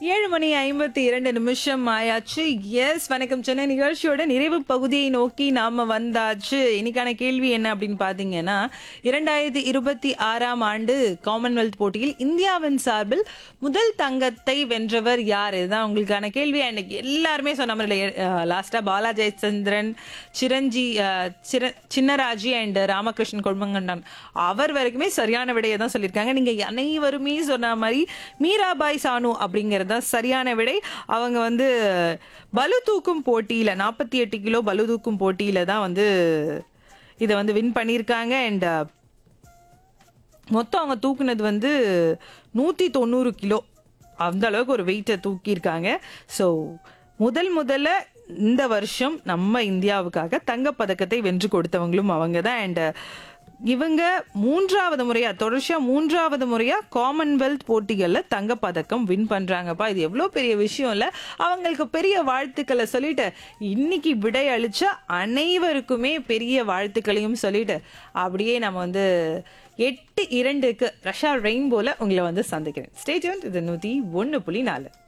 ஏழு மணி ஐம்பத்தி இரண்டு நிமிஷம் ஆயாச்சு எஸ் வணக்கம் சென்னை நிகழ்ச்சியோட நிறைவு பகுதியை நோக்கி நாம வந்தாச்சு இன்னைக்கான கேள்வி என்ன அப்படின்னு பாத்தீங்கன்னா இரண்டாயிரத்தி இருபத்தி ஆறாம் ஆண்டு காமன்வெல்த் போட்டியில் இந்தியாவின் சார்பில் முதல் தங்கத்தை வென்றவர் யார் இதுதான் உங்களுக்கான கேள்வி அன்னைக்கு எல்லாருமே சொன்ன மாதிரி லாஸ்டா பாலா ஜெயச்சந்திரன் சிரஞ்சி அஹ், சிர சின்னராஜி அண்ட் ராமகிருஷ்ணன் கொள்மங்கண்டான் அவர் வரைக்குமே சரியான விடையை தான் சொல்லியிருக்காங்க நீங்க அனைவருமே சொன்ன மாதிரி மீராபாய் சானு அப்படிங்கிறது தான் சரியான விடை அவங்க வந்து பளு தூக்கும் போட்டியில நாற்பத்தி எட்டு கிலோ பளு தூக்கும் போட்டியில தான் வந்து இதை வந்து வின் பண்ணியிருக்காங்க அண்ட் மொத்தம் அவங்க தூக்குனது வந்து நூற்றி தொண்ணூறு கிலோ அந்த அளவுக்கு ஒரு வெயிட்டை தூக்கியிருக்காங்க ஸோ முதல் முதல்ல இந்த வருஷம் நம்ம இந்தியாவுக்காக தங்கப்பதக்கத்தை வென்று கொடுத்தவங்களும் அவங்க தான் அண்ட் இவங்க மூன்றாவது முறையா தொடர்ச்சியா மூன்றாவது முறையா காமன்வெல்த் போட்டிகள்ல தங்கப்பதக்கம் வின் பண்றாங்கப்பா இது எவ்வளோ பெரிய விஷயம் இல்ல அவங்களுக்கு பெரிய வாழ்த்துக்களை சொல்லிட்டு இன்னைக்கு விடை அளிச்ச அனைவருக்குமே பெரிய வாழ்த்துக்களையும் சொல்லிட்டு அப்படியே நம்ம வந்து எட்டு இரண்டுக்கு ரஷ்யா ரெயின்போல உங்களை வந்து சந்திக்கிறேன் ஸ்டேஜ் இது நூத்தி ஒன்று புள்ளி நாலு